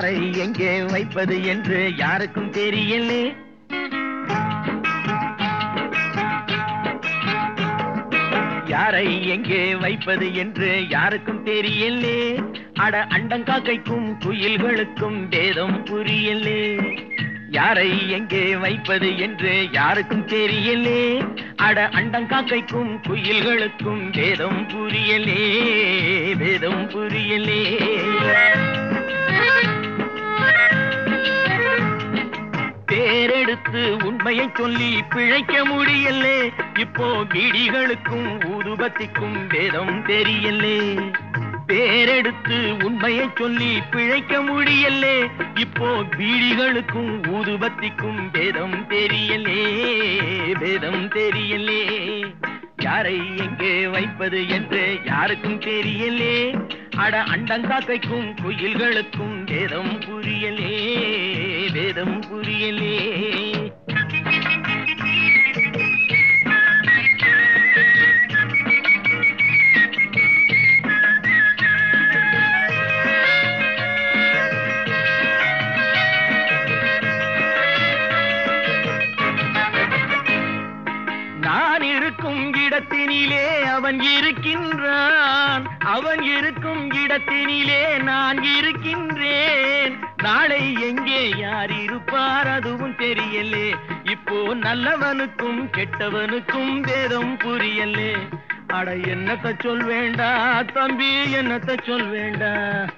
யாரை எங்கே வைப்பது என்று யாருக்கும் தெரியலே யாரை எங்கே வைப்பது என்று யாருக்கும் தெரியலே அட அண்டங்காக்கைக்கும் குயில்களுக்கும் வேதம் புரியலே யாரை எங்கே வைப்பது என்று யாருக்கும் தெரியலே அட அண்டங்காக்கைக்கும் குயில்களுக்கும் வேதம் புரியலே வேதம் புரியலே பேரெடுத்து உண்மையை சொல்லி பிழைக்க முடியலே இப்போ பீடிகளுக்கும் ஊதுபத்திக்கும் வேதம் தெரியலே பேரெடுத்து உண்மையை சொல்லி பிழைக்க முடியலே இப்போ பீடிகளுக்கும் ஊதுபத்திக்கும் வேதம் தெரியலே வேதம் தெரியலே யாரை எங்கே வைப்பது என்று யாருக்கும் தெரியலே அட அண்டங்காக்கைக்கும் குயில்களுக்கும் வேதம் புரியலே வேதம் புரியலே நான் இருக்கும் இடத்தினிலே அவன் இருக்கின்றான் அவன் இருக்கும் இடத்தினிலே நான் இருக்கின்றேன் நாளை எங்கே யார் இருப்பார் அதுவும் தெரியலே இப்போ நல்லவனுக்கும் கெட்டவனுக்கும் வேதம் புரியலே அட என்னத்த சொல் வேண்டா தம்பி என்னத்த சொல் வேண்டா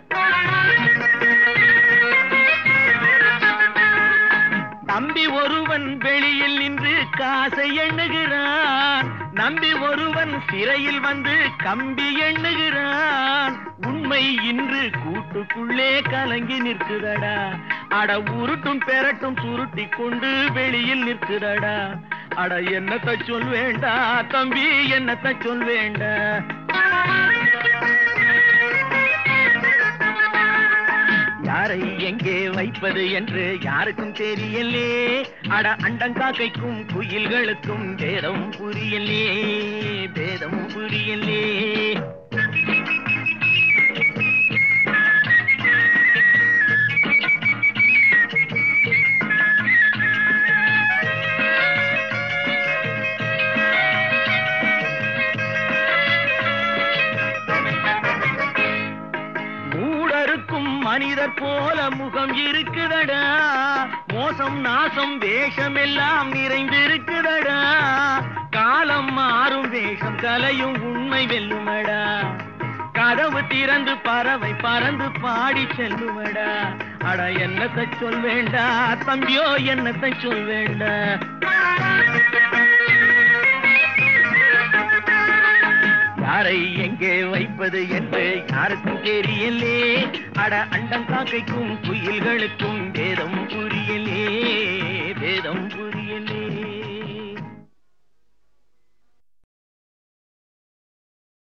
நம்பி ஒருவன் வெளியில் நின்று காசை எண்ணுகிறான் நம்பி ஒருவன் சிறையில் வந்து கம்பி எண்ணுகிறான் உண்மை இன்று கூட்டுக்குள்ளே கலங்கி நிற்குதடா அட உருட்டும் பெரட்டும் சுருட்டி கொண்டு வெளியில் நிற்குதடா அட என்னத்த சொல் வேண்டா தம்பி என்னத்த சொல் வேண்டா யாரை எங்கே வைப்பது என்று யாருக்கும் தெரியலே அட அண்டங்காக்கைக்கும் குயில்களுக்கும் பேதம் புரியலே பேதம் புரியலே மூடருக்கும் மனிதர் போல முகம் இருக்குதடா மோசம் நாசம் வேஷம் எல்லாம் நிறைந்திருக்குதடா காலம் மாறும் வேஷம் கலையும் உண்மை வெல்லுமடா கதவு திறந்து பறவை பறந்து பாடி செல்லுமடா அட என்னத்தை சொல் வேண்டா தம்பியோ என்னத்தை சொல் வேண்டா யாரை எங்கே வைப்பது என்று யாருக்கும் தெரியலே அட அண்டம் காக்கைக்கும் குயில்களுக்கும் வேதம் புரியலே